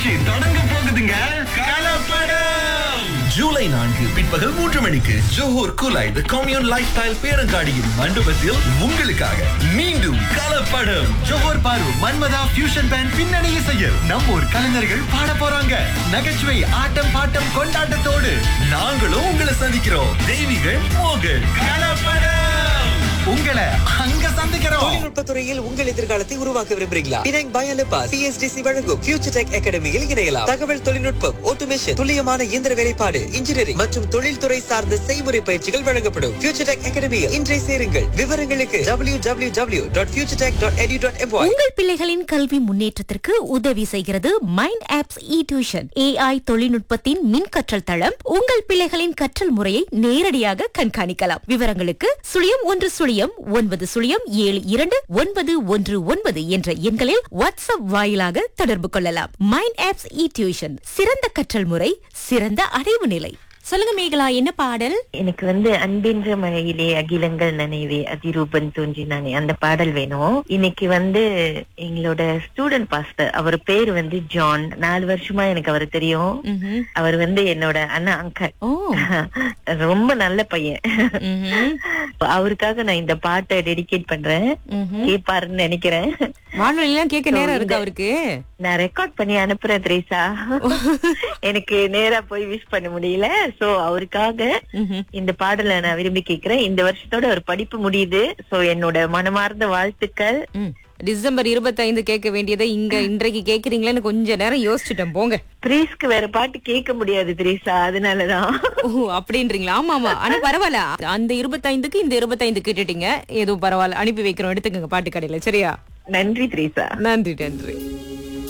நிகழ்ச்சி தொடங்க போகுதுங்க கலப்படம் ஜூலை நான்கு பிற்பகல் மூன்று மணிக்கு Johor Kulai the Commune life style பேரங்காடியின் மண்டபத்தில் உங்களுக்காக மீண்டும் கலப்படம் ஜோஹூர் பாரு மன்மதா ஃபியூஷன் பேண்ட் பின்னணி இசையில் நம்ம ஊர் கலைஞர்கள் பாட போறாங்க நகைச்சுவை ஆட்டம் பாட்டம் கொண்டாட்டத்தோடு நாங்களும் உங்களை சந்திக்கிறோம் தெய்வீகள் மோகன் கலப்படம் உங்களை அங்க சந்திக்கிறோம் தொழில்நுட்பத் துறையில் உங்கள் எதிர்காலத்தை உருவாக்க விரும்புறீங்களா பினாங் பயாலபா சிஎஸ்டிசி வழங்கும் ஃபியூச்சர் டெக் அகாடமியில் இணையலாம் தகவல் தொழில்நுட்பம் ஆட்டோமேஷன் துல்லியமான இயந்திர வேலைப்பாடு இன்ஜினியரிங் மற்றும் தொழில்துறை சார்ந்த செய்முறை பயிற்சிகள் வழங்கப்படும் ஃபியூச்சர் டெக் அகாடமியில் இன்றை சேருங்கள் விவரங்களுக்கு W W W dot future tech dot edu dot உங்கள் பிள்ளைகளின் கல்வி முன்னேற்றத்திற்கு உதவி செய்கிறது mind apps e tuition AI தொழில்நுட்பத்தின் மின் கற்றல் தளம் உங்கள் பிள்ளைகளின் கற்றல் முறையை நேரடியாக கண்காணிக்கலாம் விவரங்களுக்கு சுழியம் ஒன்று சுழியம் ஒன்பது சுழியம் ஏழு இரண்டு ஒன்பது ஒன்று ஒன்பது என்ற எண்களில் வாட்ஸ்அப் வாயிலாக தொடர்பு கொள்ளலாம் மைண்ட் ஆப்ஸ் இ டியூஷன் சிறந்த கற்றல் முறை சிறந்த அடைவு நிலை சொல்லுங்க மேகலா என்ன பாடல் எனக்கு வந்து அன்பென்ற மழையிலே அகிலங்கள் நனைவே அதிரூபன் தோன்றினானே அந்த பாடல் வேணும் இன்னைக்கு வந்து எங்களோட ஸ்டூடெண்ட் பாஸ்டர் அவர் பேர் வந்து ஜான் நாலு வருஷமா எனக்கு அவர் தெரியும் ம்ஹும். அவர் வந்து என்னோட அண்ணா அங்கல் ஓ ரொம்ப நல்ல பையன் ம்ஹும். அவருக்காக நான் இந்த பாட்டை டெடிகேட் பண்றேன் ம்ஹும். கேட்பாருன்னு நினைக்கிறேன் வானொலிலாம் கேட்க நேரம் இருக்கு அவருக்கு நான் ரெக்கார்ட் பண்ணி அனுப்புறேன் திரேசா எனக்கு நேரா போய் விஷ் பண்ண முடியல சோ அவருக்காக ம்ஹும். இந்த பாடலை நான் விரும்பி கேக்குறேன் இந்த வருஷத்தோட ஒரு படிப்பு முடியுது சோ என்னோட மனமார்ந்த வாழ்த்துக்கள் ம். டிசம்பர் இருபத்தைந்து கேட்க வேண்டியதை இங்க இன்றைக்கு கேக்குறீங்களேன்னு கொஞ்ச நேரம் யோசிச்சுட்டேன் போங்க பிரீஸ்க்கு வேற பாட்டு கேட்க முடியாது திரேசா அதனாலதான் ஓ அப்படின்றீங்களா ஆமா ஆமா ஆனா பரவாயில்ல அந்த இருபத்தைந்துக்கு இந்த இருபத்தைந்து கேட்டுட்டீங்க எதுவும் பரவாயில்ல அனுப்பி வைக்கிறோம் எடுத்துக்கங்க பாட்டு கடையில சரியா நன்றி திரேசா நன்றி நன்றி